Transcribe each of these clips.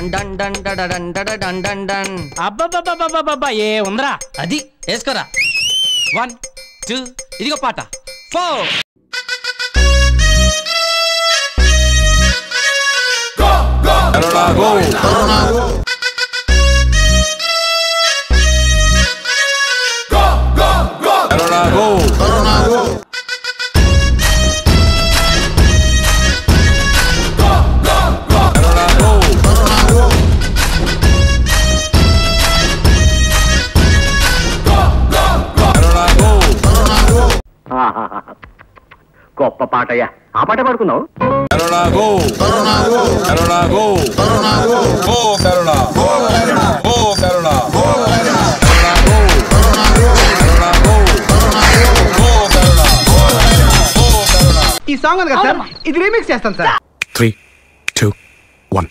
done డన్ డన్ డడడన్ డడడన్ డన్ డన్ అబ్బబ్బబ్బబ్బబ్బబ్బా ఏ ఉందరా అది వేసుకోరా వన్ టూ ఇదిగో పాట ఫోర్ గొప్ప పాటయ్యా ఆ పాట పాడుకున్నావు ఈ సాంగ్ ఉంది కదా సార్ ఇది రీమిక్స్ చేస్తాను sir three two one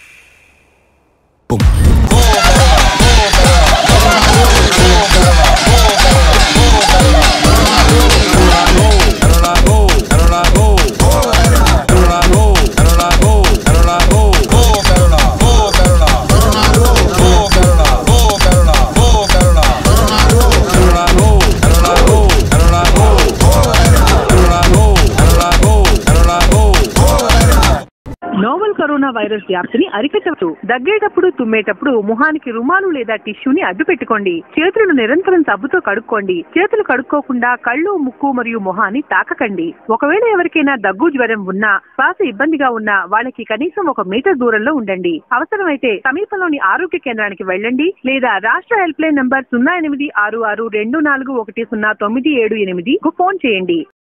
novel corona virus వ్యాప్తిని అరికట్టవచ్చు దగ్గేటప్పుడు తుమ్మేటప్పుడు ముఖానికి రుమాలు లేదా టిష్యూని అడ్డు పెట్టుకోండి చేతులను నిరంతరం సబ్బుతో కడుక్కోండి చేతులు కడుక్కోకుండా కళ్ళు ముక్కు మరియు మొహాన్ని తాకకండి ఒకవేళ ఎవరికైనా దగ్గు జ్వరం ఉన్నా శ్వాస ఇబ్బందిగా ఉన్నా వాళ్ళకి కనీసం ఒక మీటర్ దూరంలో ఉండండి అవసరమైతే సమీపంలోని ఆరోగ్య కేంద్రానికి వెళ్ళండి లేదా రాష్ట్ర హెల్ప్ లైన్ నంబర్ సున్నా ఎనిమిది ఆరు ఆరు రెండు నాలుగు ఒకటి సున్నా తొమ్మిది ఏడు ఎనిమిది కు ఫోన్ చేయండి